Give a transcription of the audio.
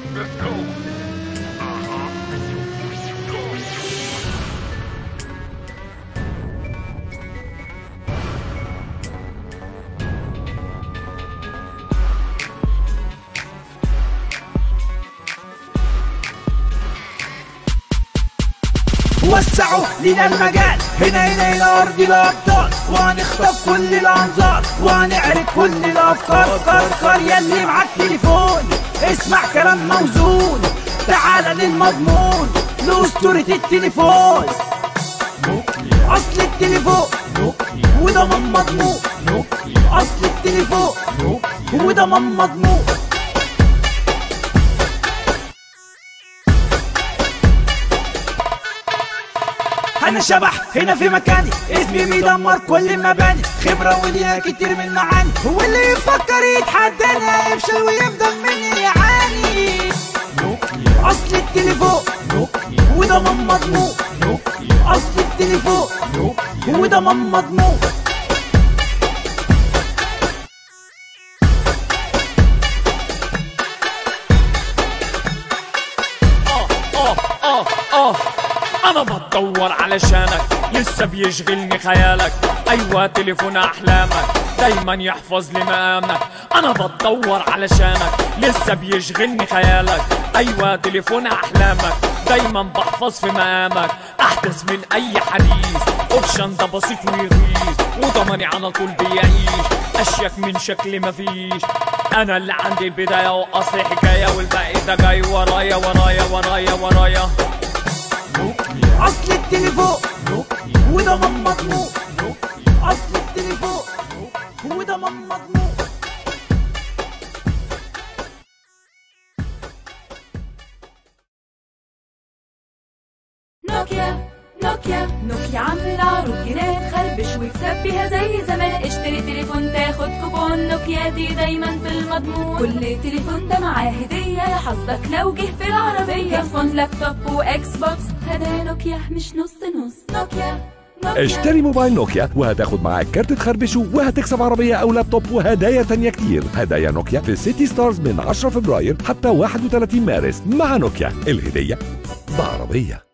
Let's go. وسعوا لنا المجال هنا هنا هنا ارض الابطال وهنخطف كل الانظار وهنعرف كل الافكار كار كار ياللي معاك تليفون اسمع كلام موزون تعال للمضمون لأسطورة التليفون اصل التليفون وده من مضمون اصل التليفون وده من مضمون انا شبح هنا في مكاني اسمي بيدمر كل المباني خبرة وليها كتير من المعاني هو اللي يفكر يتحدانا يفشل ويفضل مني يعاني اصل التليفون وده من مضمون اصل التليفون وده من مضمون اه اه اه اه انا بدور علشانك لسه بيشغلني خيالك ايوه تليفون احلامك دايما يحفظ لي مقامك انا بدور علشانك لسه بيشغلني خيالك ايوه تليفون احلامك دايما بحفظ في مقامك احدث من اي حديث اوبشن ده بسيط ويغيظ وضمني على طول بيعيش اشيك من شكل مفيش انا اللي عندي البدايه واصل حكايه والباقي ده جاي ورايا ورايا ورايا ورايا اصل التليفون وده من مضمون اصل التليفون وده من مضمون نوكيا نوكيا نوكيا عم في العروض جنيه خربش واكسب بيها زي زمان اشتري تليفون تاخد كوبون نوكيا دي دايما في المضمون كل تليفون ده معاه هدية يا حظك لو جه في العربية هيدفون لابتوب واكس بوكس هذا نوكيا مش نص نص نوكيا نوكيا اشتري موبايل نوكيا وهتاخد معاك كارت تخربشه وهتكسب عربية أو لابتوب وهدايا تانية كتير هدايا نوكيا في سيتي ستارز من 10 فبراير حتى 31 مارس مع نوكيا الهدية بعربية